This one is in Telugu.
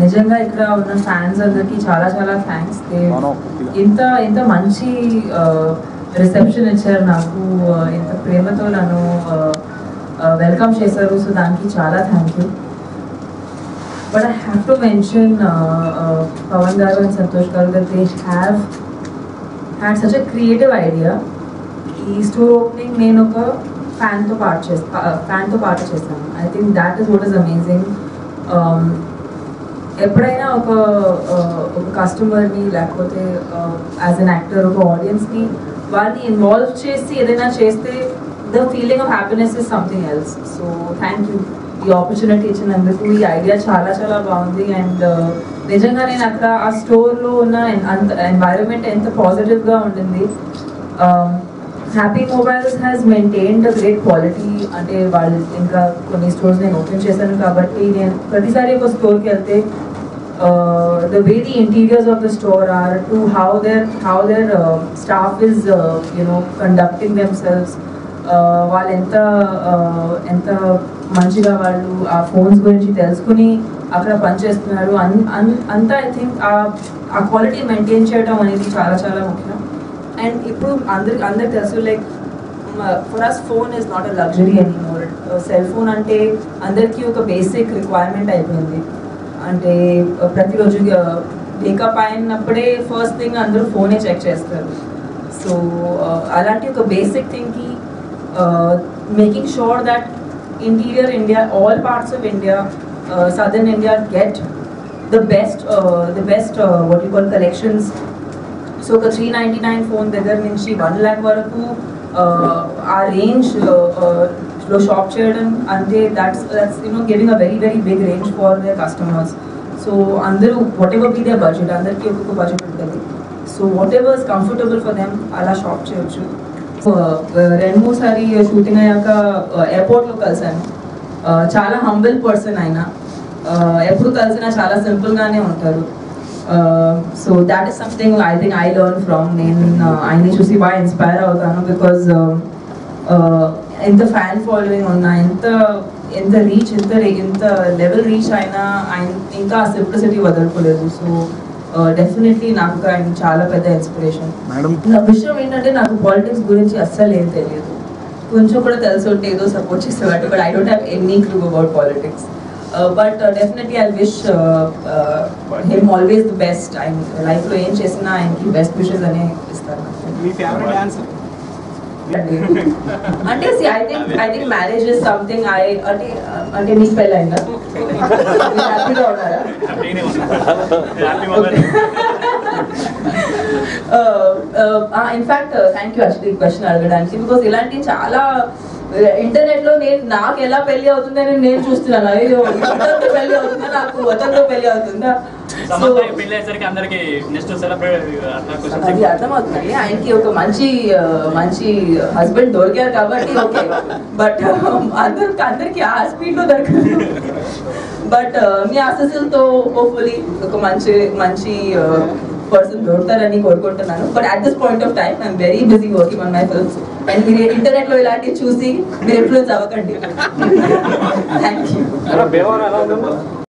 నిజంగా ఇక్కడ ఉన్న ఫ్యాన్స్ అందరికి చాలా చాలా థ్యాంక్స్ ఇంత ఇంత మంచి రిసెప్షన్ ఇచ్చారు నాకు uh, ఇంత ప్రేమతో నన్ను వెల్కమ్ చేశారు సో దానికి చాలా thank you but I have to mention Pavan గారు అండ్ సంతోష్ గారు that they have had such a creative idea ఈ స్టోర్ ఓపెనింగ్ నేను ఒక ఫ్యాన్తో పాటు చేస్తా ఫ్యాన్తో పాటు చేస్తాను I think that is what is amazing ఎప్పుడైనా ఒక uh, ఒక కస్టమర్ని లేకపోతే యాజ్ అన్ యాక్టర్ ఒక ఆడియన్స్ని వాళ్ళని ఇన్వాల్వ్ చేసి ఏదైనా చేస్తే the feeling of happiness is something else so thank you ఈ ఆపర్చునిటీ ఇచ్చినందుకు ఈ ఐడియా చాలా చాలా బాగుంది అండ్ నిజంగా నేను అక్కడ ఆ స్టోర్లో ఉన్న en- అంత ఎన్వైరన్మెంట్ ఎంత పాజిటివ్గా ఉండింది happy mobiles has maintained great quality అంటే వాళ్ళు ఇంకా కొన్ని స్టోర్స్ నేను ఓపెన్ చేశాను కాబట్టి నేను ప్రతిసారి ఒక స్టోర్కి వెళ్తే the way the interiors of the store are to how there how there staff is you know conducting themselves వాళ్ళు ఎంత uh, ఎంత మంచిగా వాళ్ళు ఆ ఫోన్స్ గురించి తెలుసుకుని అక్కడ పనిచేస్తున్నారు అన్- అన్- అంతా ఐ థింక్ ఆ క్వాలిటీ మెయింటైన్ చేయడం అనేది చాలా చాలా ముఖ్యం అండ్ ఇప్పుడు అందరికి అందరికి తెలుసు like for us phone is not a luxury any more cell phone అంటే అందరికీ ఒక బేసిక్ రిక్వైర్మెంట్ అయిపోయింది అంటే uh, ప్రతిరోజు మేకప్ అయినప్పుడే ఫస్ట్ థింగ్ అందరూ ఫోనే చెక్ చేస్తారు సో అలాంటి ఒక బేసిక్ థింగ్కి making sure that interior India all parts of India southern India get the best the best what you call collections so ఒక త్రీ నైంటీ నైన్ ఫోన్ దగ్గర నుంచి వన్ ల్యాక్ వరకు uh, ఆ రేంజ్ లో షాప్ చేయడం అంటే that's that's you know giving a very very big range for the customers so అందరూ whatever be they budget అందరికీ ఒక్కొక్క బడ్జెట్ ఉంటుంది so whatever is comfortable for them అలా షాప్ చేయొచ్చు సో రెండు మూడు సారి షూటింగ్ అయ్యాక ఎయిర్పోర్ట్లో కలిసాను Uh, చాలా హంబుల్ పర్సన్ ఆయన Uh, ఎప్పుడు కలిసినా చాలా సింపుల్గానే ఉంటారు so that is something I think I learn from నేను uh, ఆయన్ని చూసి బాగా ఇన్స్పైర్ అవుతాను బికాజ్ ఎంత ఫ్యాన్ ఫాలోయింగ్ ఉన్నా ఎంత ఎంత రీచ్ ఎంత ఎంత లెవెల్ రీచ్ అయినా ఆయన ఇంకా ఆ సింప్లిసిటీ వదలుకోలేదు సో డెఫినెట్లీ నాకు ఆయన చాలా పెద్ద ఇన్స్పిరేషన్ మేడం నా విషయం ఏంటంటే నాకు పాలిటిక్స్ గురించి అస్సలు ఏం తెలియదు కొంచెం కూడా తెలిసి ఉంటే ఏదో సపోర్ట్ చేసేవాడు but I don't have any clue about politics but definitely I wish him always the best ఆయన లైఫ్లో ఏం చేసినా ఆయనకి బెస్ట్ విషెస్ అనే ఇస్తాను మీ ఫేవరెట్ డాన్స్ అంటే I think I think marriage is something I అంటే అంటే నీకు పెళ్ళి అయిందా హ్యాపీగా ఉన్నారా హ్యాపీనే ఉన్నా happy mobile in fact thank you actually question అడగడానికి బికాస్ ఇలాంటి చాలా ఇంటర్నెట్ లో నేను నాకు ఎలా పెళ్లి అవుతుందని నేను చూస్తున్నాను అయ్యో ఇతరులతో పెళ్లి అవుతుందా నాకు అతనితో పెళ్లి అవుతుందా సో సమస్య పెళ్లి అయ్యేసరికి అందరికి నెక్స్ట్ సెలబ్రేట్ అట్లా అది క్వశ్చన్స్ అర్థమవుతుంది ఆయనకి ఒక మంచి ఆ, మంచి హస్బెండ్ దొరికారు కాబట్టి ఓకే బట్ అందరికి అందరికి ఆ స్పీడ్ లో దొరకదు బట్ మీ ఆశస్సులతో హోప్ఫుల్లీ ఒక మంచి మంచి పర్సన్ దొరుకుతారని కోరుకుంటున్నాను but at this point of time I'm very busy working on my films and మీరు ఇంటర్నెట్ లో ఇలాంటివి చూసి మీరు ఇన్ఫ్లుయెన్స్ అవ్వకండి థ్యాంక్ యూ భీమవరం ఎలా ఉంది